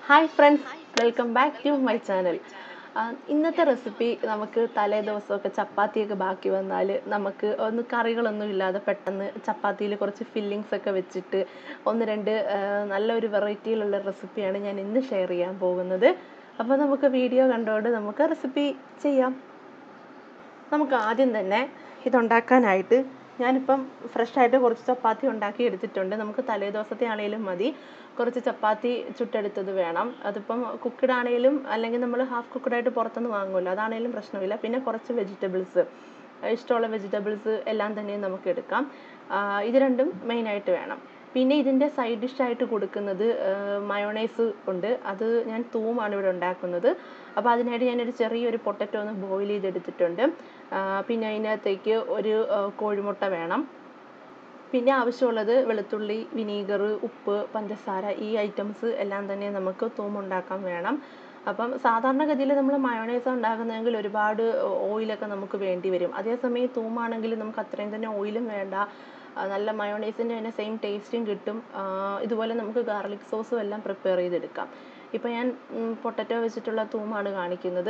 hi friends welcome back to my channel ഇന്നത്തെ recipe നമുക്ക് തലേ ദിവസമൊക്കെ ചപ്പാത്തിയൊക്കെ ബാക്കി വന്നാൽ നമുക്ക് ഒന്ന് കറികളൊന്നും ഇല്ലാതെ പെട്ടെന്ന് ചപ്പാത്തിയിൽ കുറച്ച് ഫില്ലിങ്സ് ഒക്കെ വെച്ചിട്ട് ഒന്ന് രണ്ട് ആ, നല്ലൊരു വെറൈറ്റിയിലുള്ള റെസിപ്പിയാണ് ഞാൻ ഇന്ന് ഷെയർ ചെയ്യാൻ പോകുന്നത് അപ്പോൾ നമുക്ക് വീഡിയോ കണ്ടുകൊണ്ട് നമുക്ക് റെസിപ്പി ചെയ്യാം നമുക്ക് ആദ്യം തന്നെ ഇതുണ്ടാക്കാനായിട്ട് ഞാനിപ്പം ഫ്രഷ് ആയിട്ട് കുറച്ച് ചപ്പാത്തി ഉണ്ടാക്കി എടുത്തിട്ടുണ്ട് നമുക്ക് തലേ ദിവസത്തെ ആണെങ്കിലും മതി കുറച്ച് ചപ്പാത്തി ചുട്ടെടുത്തത് വേണം അതിപ്പം കുക്കഡ് ആണെങ്കിലും അല്ലെങ്കിൽ നമ്മൾ ഹാഫ് കുക്കഡ് ആയിട്ട് പുറത്തുനിന്ന് വാങ്ങുമല്ലോ അതാണെങ്കിലും പ്രശ്നമില്ല പിന്നെ കുറച്ച് വെജിറ്റബിൾസ് ഇഷ്ടമുള്ള വെജിറ്റബിൾസ് എല്ലാം തന്നെ നമുക്ക് എടുക്കാം ആ, ഇത് രണ്ടും മെയിനായിട്ട് വേണം പിന്നെ ഇതിൻ്റെ സൈഡ് ഡിഷായിട്ട് കൊടുക്കുന്നത് മയോണൈസ് ഉണ്ട് അത് ഞാൻ തൂമാണ് ഇവിടെ ഉണ്ടാക്കുന്നത് അപ്പോൾ അതിനായിട്ട് ഞാനൊരു ചെറിയൊരു പൊട്ടറ്റോ ഒന്ന് ബോയിൽ ചെയ്തെടുത്തിട്ടുണ്ട് ആ, പിന്നെ അതിനകത്തേക്ക് ഒരു ആ, കോഴിമുട്ട വേണം പിന്നെ ആവശ്യമുള്ളത് വെളുത്തുള്ളി വിനീഗർ ഉപ്പ് പഞ്ചസാര ഈ ഐറ്റംസ് എല്ലാം തന്നെ നമുക്ക് തൂമുണ്ടാക്കാൻ വേണം അപ്പം സാധാരണഗതിയിൽ നമ്മൾ മയോണൈസ് ഉണ്ടാക്കുന്നതെങ്കിൽ ഒരുപാട് ഓയിലൊക്കെ നമുക്ക് വേണ്ടി വരും അതേസമയം തൂമാണെങ്കിൽ നമുക്ക് അത്രയും തന്നെ ഓയിലും വേണ്ട ആ, നല്ല മയോണൈസിൻ്റെ തന്നെ സെയിം ടേസ്റ്റും കിട്ടും ആ, ഇതുപോലെ നമുക്ക് ഗാർലിക് സോസും എല്ലാം പ്രിപ്പയർ ചെയ്തെടുക്കാം ഇപ്പം ഞാൻ പൊട്ടറ്റോ വെച്ചിട്ടുള്ള തൂമാണ് കാണിക്കുന്നത്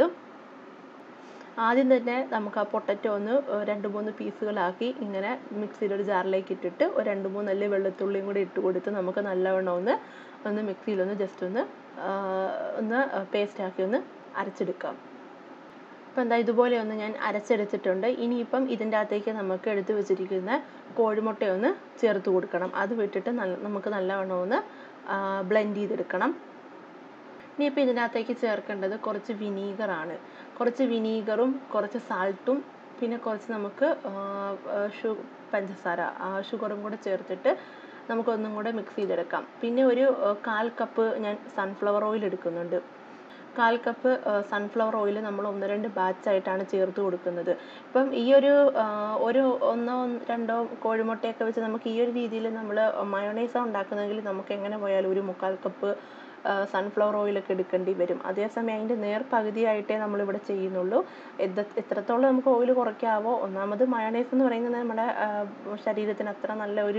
ആദ്യം തന്നെ നമുക്ക് ആ പൊട്ടറ്റോ ഒന്ന് ഏർ രണ്ട് മൂന്ന് പീസുകളാക്കി ഇങ്ങനെ മിക്സിയിൽ ഒരു ജാറിലേക്ക് ഇട്ടിട്ട് ഒരു രണ്ട് മൂന്ന് അല്ലി വെളുത്തുള്ളിയും കൂടി ഇട്ട് കൊടുത്ത് നമുക്ക് നല്ലവണ്ണം ഒന്ന് ഒന്ന് മിക്സിയിലൊന്ന് ജസ്റ്റ് ഒന്ന് ആ, ഒന്ന് പേസ്റ്റ് ആക്കി ഒന്ന് അരച്ചെടുക്കാം അപ്പോൾ എന്താ ഇതുപോലെ ഒന്ന് ഞാൻ അരച്ചെടുത്തിട്ടുണ്ട് ഇനിയിപ്പം ഇതിൻ്റെ അകത്തേക്ക് നമുക്ക് എടുത്തു വെച്ചിരിക്കുന്ന കോഴിമുട്ടയൊന്ന് ചേർത്ത് കൊടുക്കണം അത് വിട്ടിട്ട് നല്ല നമുക്ക് നല്ലവണ്ണം ഒന്ന് ബ്ലെൻഡ് ചെയ്തെടുക്കണം ഇനിയിപ്പോൾ ഇതിനകത്തേക്ക് ചേർക്കേണ്ടത് കുറച്ച് വിനീഗറാണ് കുറച്ച് വിനീഗറും കുറച്ച് സാൾട്ടും പിന്നെ കുറച്ച് നമുക്ക് ആ, ആ, ഷു പഞ്ചസാര ആ, ഷുഗറും കൂടെ ചേർത്തിട്ട് നമുക്കൊന്നും കൂടെ മിക്സ് ചെയ്തെടുക്കാം പിന്നെ ഒരു ആ, കാൽ കപ്പ് ഞാൻ സൺഫ്ലവർ ഓയിൽ എടുക്കുന്നുണ്ട് കാൽ കപ്പ് സൺഫ്ലവർ ഓയിൽ നമ്മൾ ഒന്ന് രണ്ട് ബാച്ചായിട്ടാണ് ചേർത്ത് കൊടുക്കുന്നത് ഇപ്പം ഈ ഒരു ആ, ഒരു ഒന്നോ രണ്ടോ കോഴിമുട്ടയൊക്കെ വെച്ച് നമുക്ക് ഈ ഒരു രീതിയിൽ നമ്മൾ മയോണൈസ് ഉണ്ടാക്കുന്നതെങ്കിൽ നമുക്ക് എങ്ങനെ പോയാലും ഒരു മുക്കാൽ കപ്പ് സൺഫ്ലവർ ഓയിലൊക്കെ എടുക്കേണ്ടി വരും അതേസമയം അതിൻ്റെ നേർ പകുതിയായിട്ടേ നമ്മളിവിടെ ചെയ്യുന്നുള്ളൂ എത്ര എത്രത്തോളം നമുക്ക് ഓയിൽ കുറയ്ക്കാവോ ഒന്നാമത് മയോണൈസ് എന്ന് പറയുന്നത് നമ്മുടെ ആ, ശരീരത്തിന് അത്ര നല്ല ഒരു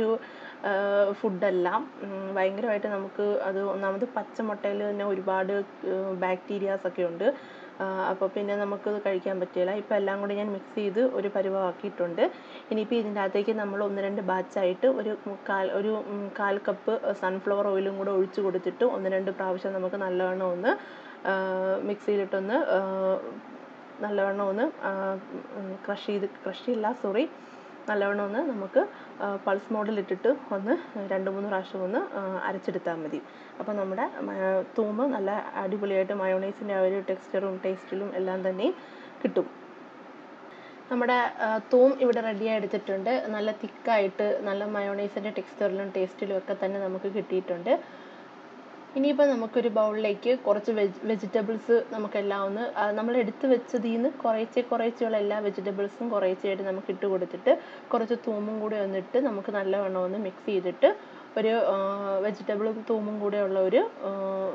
ഫുഡല്ല ഭയങ്കരമായിട്ട് നമുക്ക് അത് ഒന്നാമത് പച്ചമുട്ടയിൽ തന്നെ ഒരുപാട് ബാക്ടീരിയാസ് ഒക്കെ ഉണ്ട് അപ്പോൾ പിന്നെ നമുക്കത് കഴിക്കാൻ പറ്റില്ല ഇപ്പോൾ എല്ലാം കൂടി ഞാൻ മിക്സ് ചെയ്ത് ഒരു പരുവമാക്കിയിട്ടുണ്ട് ഇനിയിപ്പോൾ ഇതിൻ്റെ അകത്തേക്ക് നമ്മൾ ഒന്ന് രണ്ട് ബാച്ചായിട്ട് ഒരു മുക്കാൽ ഒരു ഉം, കാൽ കപ്പ് സൺഫ്ലവർ ഓയിലും കൂടെ ഒഴിച്ച് കൊടുത്തിട്ട് ഒന്ന് രണ്ട് പ്രാവശ്യം നമുക്ക് നല്ലവണ്ണം ഒന്ന് മിക്സിയിലിട്ടൊന്ന് നല്ലവണ്ണം ഒന്ന് ക്രഷ് ചെയ്ത് ക്രഷ് ചെയ്യില്ല സോറി നല്ലവണ്ണം ഒന്ന് നമുക്ക് പൾസ് മോഡിലിട്ടിട്ട് ഒന്ന് രണ്ട് മൂന്ന് പ്രാവശ്യം ഒന്ന് ആ, അരച്ചെടുത്താൽ മതി അപ്പോൾ നമ്മുടെ മ- തൂമ്പ് നല്ല അടിപൊളിയായിട്ട് മയോണൈസിൻ്റെ ആ ഒരു ടെക്സ്ചറും ടേസ്റ്റിലും എല്ലാം തന്നെ കിട്ടും നമ്മുടെ ആ, തൂം ഇവിടെ റെഡിയായി എടുത്തിട്ടുണ്ട് നല്ല തിക്കായിട്ട് നല്ല മയോണൈസിൻ്റെ ടെക്സ്ചറിലും ടേസ്റ്റിലും ഒക്കെ തന്നെ നമുക്ക് കിട്ടിയിട്ടുണ്ട് ഇനിയിപ്പോൾ നമുക്കൊരു ബൗളിലേക്ക് കുറച്ച് വെജ് വെജിറ്റബിൾസ് നമുക്കെല്ലാം ഒന്ന് ആ, നമ്മൾ എടുത്ത് വെച്ചതിൽ നിന്ന് കുറേശ്ശെ കുറേശ്ശെയുള്ള എല്ലാ വെജിറ്റബിൾസും കുറേശ്ശെയായിട്ട് നമുക്ക് ഇട്ട് കൊടുത്തിട്ട് കുറച്ച് തൂമും കൂടി ഒന്നിട്ട് നമുക്ക് നല്ലവണ്ണം ഒന്ന് മിക്സ് ചെയ്തിട്ട് ഒരു വെജിറ്റബിളും തൂമും കൂടെയുള്ള ഒരു ആ,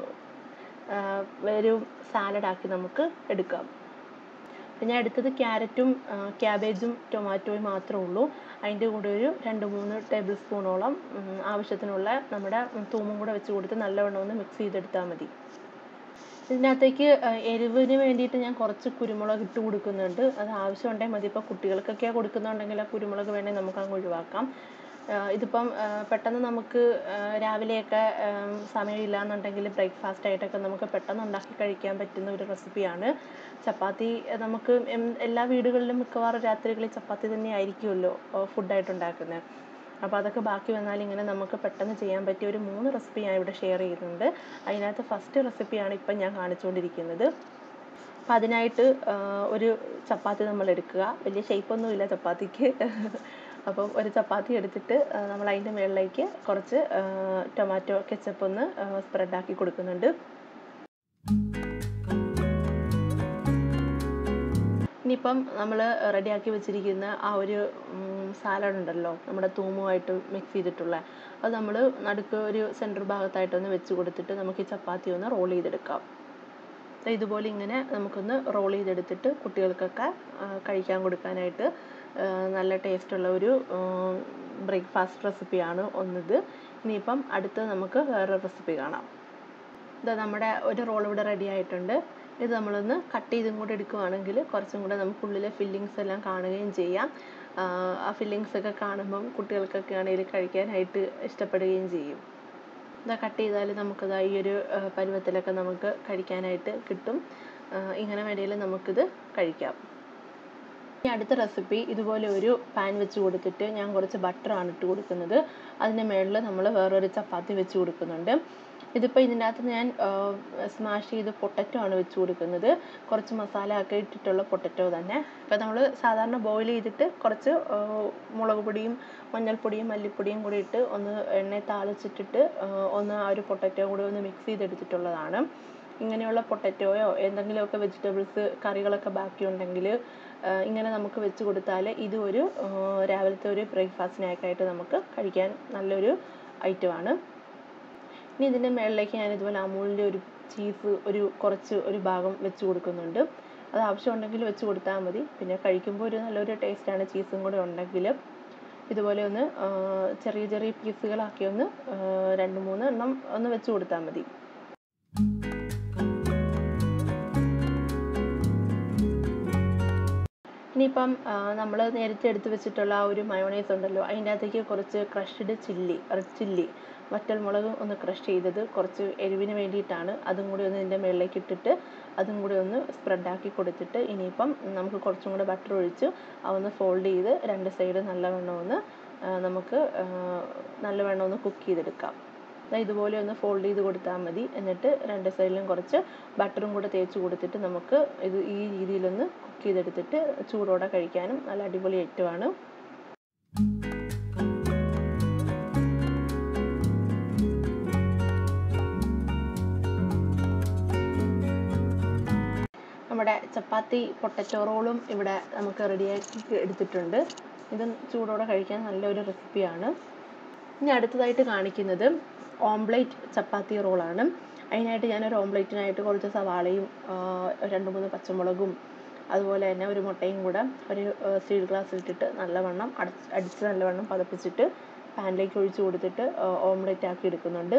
ആ, ഒരു സാലഡാക്കി നമുക്ക് എടുക്കാം പിന്നെ അടുത്തത് ക്യാരറ്റും ക്യാബേജും ടൊമാറ്റോയും മാത്രമേ ഉള്ളൂ അതിൻ്റെ കൂടെ ഒരു രണ്ട് മൂന്ന് ടേബിൾ സ്പൂണോളം ഉം, ആവശ്യത്തിനുള്ള നമ്മുടെ തൂമും കൂടെ വെച്ച് കൊടുത്ത് നല്ലവണ്ണം ഒന്ന് മിക്സ് ചെയ്തെടുത്താൽ മതി ഇതിനകത്തേക്ക് ആ, എരിവിന് വേണ്ടിയിട്ട് ഞാൻ കുറച്ച് കുരുമുളക് ഇട്ട് കൊടുക്കുന്നുണ്ട് അത് ആവശ്യമുണ്ടെങ്കിൽ മതി ഇപ്പോൾ കുട്ടികൾക്കൊക്കെ കൊടുക്കുന്നുണ്ടെങ്കിൽ ആ കുരുമുളക് വേണമെങ്കിൽ നമുക്ക് അങ്ങ് ഒഴിവാക്കാം ആ, ഇതിപ്പം ആ, പെട്ടെന്ന് നമുക്ക് ആ, രാവിലെയൊക്കെ ആം, സമയമില്ല എന്നുണ്ടെങ്കിൽ ബ്രേക്ക്ഫാസ്റ്റ് ആയിട്ടൊക്കെ നമുക്ക് പെട്ടെന്ന് ഉണ്ടാക്കി കഴിക്കാൻ പറ്റുന്ന ഒരു റെസിപ്പിയാണ് ചപ്പാത്തി ആ, നമുക്ക് എം- എല്ലാ വീടുകളിലും മിക്കവാറും രാത്രികളിൽ ചപ്പാത്തി തന്നെ ആയിരിക്കുമല്ലോ ഫുഡായിട്ട് ഉണ്ടാക്കുന്നത് അപ്പോൾ അതൊക്കെ ബാക്കി വന്നാൽ ഇങ്ങനെ നമുക്ക് പെട്ടെന്ന് ചെയ്യാൻ പറ്റിയ ഒരു മൂന്ന് റെസിപ്പി ഞാൻ ഇവിടെ ഷെയർ ചെയ്യുന്നുണ്ട് അതിനകത്ത് ഫസ്റ്റ് റെസിപ്പിയാണ് ഇപ്പം ഞാൻ കാണിച്ചുകൊണ്ടിരിക്കുന്നത് അപ്പം അതിനായിട്ട് ആ, ഒരു ചപ്പാത്തി നമ്മൾ എടുക്കുക വലിയ ഷേപ്പൊന്നുമില്ല ചപ്പാത്തിക്ക് അപ്പം ഒരു ചപ്പാത്തി എടുത്തിട്ട് ആ, നമ്മൾ അതിൻ്റെ മുകളിലേക്ക് കുറച്ച് ആ, ടൊമാറ്റോ കെച്ചപ്പ് ഒന്ന് സ്പ്രെഡാക്കി കൊടുക്കുന്നുണ്ട് ഇനിയിപ്പം നമ്മൾ റെഡിയാക്കി വെച്ചിരിക്കുന്ന ആ ഒരു സാലഡ് ഉണ്ടല്ലോ നമ്മുടെ തൂമുമായിട്ട് മിക്സ് ചെയ്തിട്ടുള്ള അത് നമ്മൾ നടുക്ക് ഒരു സെൻറ്റർ ഭാഗത്തായിട്ടൊന്ന് വെച്ച് കൊടുത്തിട്ട് നമുക്ക് ഈ ചപ്പാത്തി ഒന്ന് റോൾ ചെയ്തെടുക്കാം ദേ ഇതുപോലെ ഇങ്ങനെ നമുക്കൊന്ന് റോൾ ചെയ്തെടുത്തിട്ട് കുട്ടികൾക്കൊക്കെ ആ, കഴിക്കാൻ കൊടുക്കാനായിട്ട് ആ, നല്ല ടേസ്റ്റുള്ള ഒരു ബ്രേക്ക്ഫാസ്റ്റ് റെസിപ്പിയാണ് ഒന്നിത് ഇനിയിപ്പം അടുത്ത് നമുക്ക് വേറെ റെസിപ്പി കാണാം ഇതാ നമ്മുടെ ഒരു റോൾ ഇവിടെ റെഡി ആയിട്ടുണ്ട് ഇത് നമ്മളൊന്ന് കട്ട് ചെയ്തും കൂടെ എടുക്കുവാണെങ്കിൽ കുറച്ചും കൂടെ നമുക്ക് ഉള്ളിലെ ഫില്ലിങ്സ് എല്ലാം കാണുകയും ചെയ്യാം ആ, ആ ഫില്ലിങ്സ് ഒക്കെ കാണുമ്പം കുട്ടികൾക്കൊക്കെ ആണെങ്കിൽ കഴിക്കാനായിട്ട് ഇഷ്ടപ്പെടുകയും ചെയ്യും ഇതാ കട്ട് ചെയ്താൽ നമുക്കത് ഈ ഒരു ആ, പരുവത്തിലൊക്കെ നമുക്ക് കഴിക്കാനായിട്ട് കിട്ടും ആ, ഇങ്ങനെ വേണമെങ്കിൽ നമുക്കിത് കഴിക്കാം ഇനി അടുത്ത റെസിപ്പി ഇതുപോലെ ഒരു പാൻ വെച്ച് കൊടുത്തിട്ട് ഞാൻ കുറച്ച് ബട്ടറാണ് ഇട്ട് കൊടുക്കുന്നത് അതിൻ്റെ മുകളിൽ നമ്മൾ വേറൊരു ചപ്പാത്തി വെച്ച് കൊടുക്കുന്നുണ്ട് ഇതിപ്പോൾ ഇതിൻ്റെ അകത്ത് ഞാൻ സ്മാഷ് ചെയ്ത് പൊട്ടറ്റോ ആണ് വെച്ച് കൊടുക്കുന്നത് കുറച്ച് മസാല ഒക്കെ ഇട്ടിട്ടുള്ള പൊട്ടറ്റോ തന്നെ ഇപ്പോൾ നമ്മൾ സാധാരണ ബോയിൽ ചെയ്തിട്ട് കുറച്ച് ആ, മുളക് പൊടിയും മഞ്ഞൾപ്പൊടിയും മല്ലിപ്പൊടിയും കൂടി ഇട്ട് ഒന്ന് എണ്ണയിൽ താളിച്ചിട്ടിട്ട് ആ, ഒന്ന് ആ ഒരു പൊട്ടറ്റോ കൂടി ഒന്ന് മിക്സ് ചെയ്തെടുത്തിട്ടുള്ളതാണ് ഇങ്ങനെയുള്ള പൊട്ടറ്റോയോ എന്തെങ്കിലുമൊക്കെ വെജിറ്റബിൾസ് കറികളൊക്കെ ബാക്കിയുണ്ടെങ്കിൽ ഇങ്ങനെ നമുക്ക് വെച്ച് കൊടുത്താൽ ഇത് ഒരു ആ, രാവിലത്തെ ഒരു ബ്രേക്ക്ഫാസ്റ്റ് സ്നാക്കായിട്ട് നമുക്ക് കഴിക്കാൻ നല്ലൊരു ഐറ്റമാണ് ഇനി ഇതിൻ്റെ മുകളിലേക്ക് ഞാൻ ഇതുപോലെ അമൂലിൻ്റെ ഒരു ചീസ് ഒരു കുറച്ച് ഒരു ഭാഗം വെച്ച് കൊടുക്കുന്നുണ്ട് അത് ആവശ്യമുണ്ടെങ്കിൽ വെച്ച് കൊടുത്താൽ മതി പിന്നെ കഴിക്കുമ്പോൾ ഒരു നല്ലൊരു ടേസ്റ്റാണ് ചീസും കൂടെ ഉണ്ടെങ്കിൽ ഇതുപോലെ ഒന്ന് ആ, ചെറിയ ചെറിയ പീസുകളാക്കി ഒന്ന് ആ, രണ്ട് മൂന്ന് എണ്ണം ഒന്ന് വെച്ച് കൊടുത്താൽ മതി ഇനിയിപ്പം നമ്മൾ നേരത്തെ എടുത്ത് വെച്ചിട്ടുള്ള ആ ഒരു മയോണൈസ് ഉണ്ടല്ലോ അതിൻ്റെ അകത്തേക്ക് കുറച്ച് ക്രഷ്ഡ് ചില്ലി റെഡ് ചില്ലി വറ്റൽമുളക് ഒന്ന് ക്രഷ് ചെയ്തത് കുറച്ച് എരിവിന് വേണ്ടിയിട്ടാണ് അതും കൂടി ഒന്ന് ഇതിൻ്റെ മുകളിലേക്ക് ഇട്ടിട്ട് അതും കൂടി ഒന്ന് സ്പ്രെഡാക്കി കൊടുത്തിട്ട് ഇനിയിപ്പം നമുക്ക് കുറച്ചും കൂടെ ബട്ടർ ഒഴിച്ച് അതൊന്ന് ഫോൾഡ് ചെയ്ത് രണ്ട് സൈഡ് നല്ലവണ്ണം ഒന്ന് ആ, നമുക്ക് ആ, നല്ലവണ്ണം ഒന്ന് കുക്ക് ചെയ്തെടുക്കാം ദാ ഇതുപോലെ ഒന്ന് ഫോൾഡ് ചെയ്ത് കൊടുത്താൽ മതി എന്നിട്ട് രണ്ട് സൈഡിലും കുറച്ച് ബട്ടറും കൂടെ തേച്ച് കൊടുത്തിട്ട് നമുക്ക് ഇത് ഈ രീതിയിലൊന്ന് കുക്ക് ചെയ്തെടുത്തിട്ട് ചൂടോടെ കഴിക്കാനും നല്ല അടിപൊളി ഐറ്റമാണ് നമ്മുടെ ചപ്പാത്തി പൊട്ടറ്റോ റോളും ഇവിടെ നമുക്ക് റെഡിയാക്കി എടുത്തിട്ടുണ്ട് ഇത് ചൂടോടെ കഴിക്കാൻ നല്ലൊരു റെസിപ്പിയാണ് ഇനി അടുത്തതായിട്ട് കാണിക്കുന്നത് ഓംപ്ലേറ്റ് ചപ്പാത്തി റോളാണ് അതിനായിട്ട് ഞാനൊരു ഓംപ്ലേറ്റിനായിട്ട് കുറച്ച് സവാളയും ആ, രണ്ട് മൂന്ന് പച്ചമുളകും അതുപോലെ തന്നെ ഒരു മുട്ടയും കൂടെ ഒരു സ്റ്റീൽ ഗ്ലാസ്സിലിട്ടിട്ട് നല്ലവണ്ണം അടച്ച് അടിച്ച് നല്ലവണ്ണം പതപ്പിച്ചിട്ട് പാനിലേക്ക് ഒഴിച്ച് കൊടുത്തിട്ട് ഓംപ്ലേറ്റ് ആക്കി എടുക്കുന്നുണ്ട്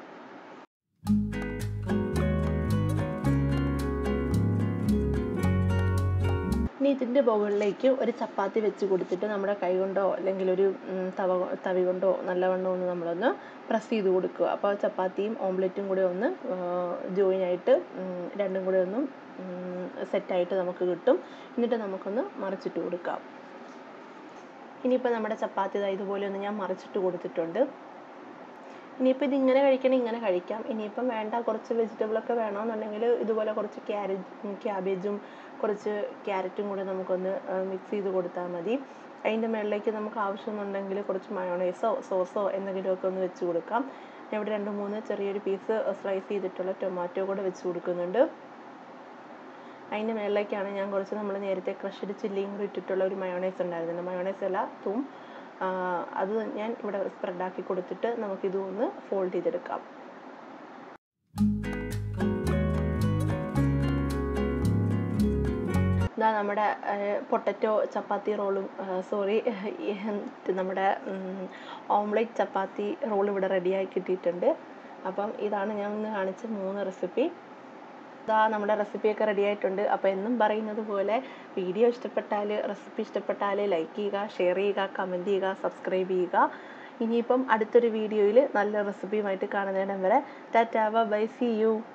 ഇനി ഇതിൻ്റെ മുകളിലേക്ക് ഒരു ചപ്പാത്തി വെച്ച് കൊടുത്തിട്ട് നമ്മുടെ കൈ കൊണ്ടോ അല്ലെങ്കിൽ ഒരു ഉം, തവ തവി കൊണ്ടോ നല്ലവണ്ണം ഒന്ന് നമ്മളൊന്ന് പ്രസ് ചെയ്ത് കൊടുക്കുക അപ്പോൾ ആ ചപ്പാത്തിയും ഓംലെറ്റും കൂടെ ഒന്ന് ജോയിൻ ആയിട്ട് ഉം, രണ്ടും കൂടെ ഒന്ന് സെറ്റായിട്ട് നമുക്ക് കിട്ടും എന്നിട്ട് നമുക്കൊന്ന് മറിച്ചിട്ട് കൊടുക്കാം ഇനിയിപ്പോൾ നമ്മുടെ ചപ്പാത്തി ദാ ഇതുപോലെ ഒന്ന് ഞാൻ മറിച്ചിട്ട് കൊടുത്തിട്ടുണ്ട് ഇനിയിപ്പോൾ ഇതിങ്ങനെ കഴിക്കണേ ഇങ്ങനെ കഴിക്കാം ഇനിയിപ്പം വേണ്ട കുറച്ച് വെജിറ്റബിൾ ഒക്കെ വേണമെന്നുണ്ടെങ്കിൽ ഇതുപോലെ കുറച്ച് ക്യാരറ്റ് ക്യാബേജും കുറച്ച് ക്യാരറ്റും കൂടെ നമുക്കൊന്ന് മിക്സ് ചെയ്ത് കൊടുത്താൽ മതി അതിൻ്റെ മുകളിലേക്ക് നമുക്ക് ആവശ്യമെന്നുണ്ടെങ്കിൽ കുറച്ച് മയോണൈസോ സോസോ എന്തെങ്കിലുമൊക്കെ ഒന്ന് വെച്ച് കൊടുക്കാം ഞാൻ ഇവിടെ രണ്ട് മൂന്ന് ചെറിയൊരു പീസ് സ്ലൈസ് ചെയ്തിട്ടുള്ള ടൊമാറ്റോ കൂടെ വെച്ച് കൊടുക്കുന്നുണ്ട് അതിൻ്റെ മുകളിലേക്കാണ് ഞാൻ കുറച്ച് നമ്മൾ നേരത്തെ ക്രഷ്ഡ് ചില്ലിയും കൂടി ഇട്ടിട്ടുള്ള ഒരു മയോണൈസ് ഉണ്ടായിരുന്നില്ല മയോണൈസ് അല്ല തൂം ആ, അത് ഞാൻ ഇവിടെ സ്പ്രെഡാക്കി കൊടുത്തിട്ട് നമുക്കിത് ഒന്ന് ഫോൾഡ് ചെയ്തെടുക്കാം ഇതാ നമ്മുടെ പൊട്ടറ്റോ ചപ്പാത്തി റോളും സോറി നമ്മുടെ ഓംലെറ്റ് ചപ്പാത്തി റോൾ ഇവിടെ റെഡിയായി കിട്ടിയിട്ടുണ്ട് അപ്പം ഇതാണ് ഞാൻ ഇന്ന് കാണിച്ച മൂന്ന് റെസിപ്പി ഇതാ നമ്മുടെ റെസിപ്പിയൊക്കെ റെഡി ആയിട്ടുണ്ട് അപ്പോൾ എന്നും പറയുന്നത് പോലെ വീഡിയോ ഇഷ്ടപ്പെട്ടാൽ റെസിപ്പി ഇഷ്ടപ്പെട്ടാൽ ലൈക്ക് ചെയ്യുക ഷെയർ ചെയ്യുക കമൻറ്റ് ചെയ്യുക സബ്സ്ക്രൈബ് ചെയ്യുക ഇനിയിപ്പം അടുത്തൊരു വീഡിയോയിൽ നല്ല റെസിപ്പിയുമായിട്ട് കാണുന്നതിടം വരെ ടാറ്റാ ബൈ സി യു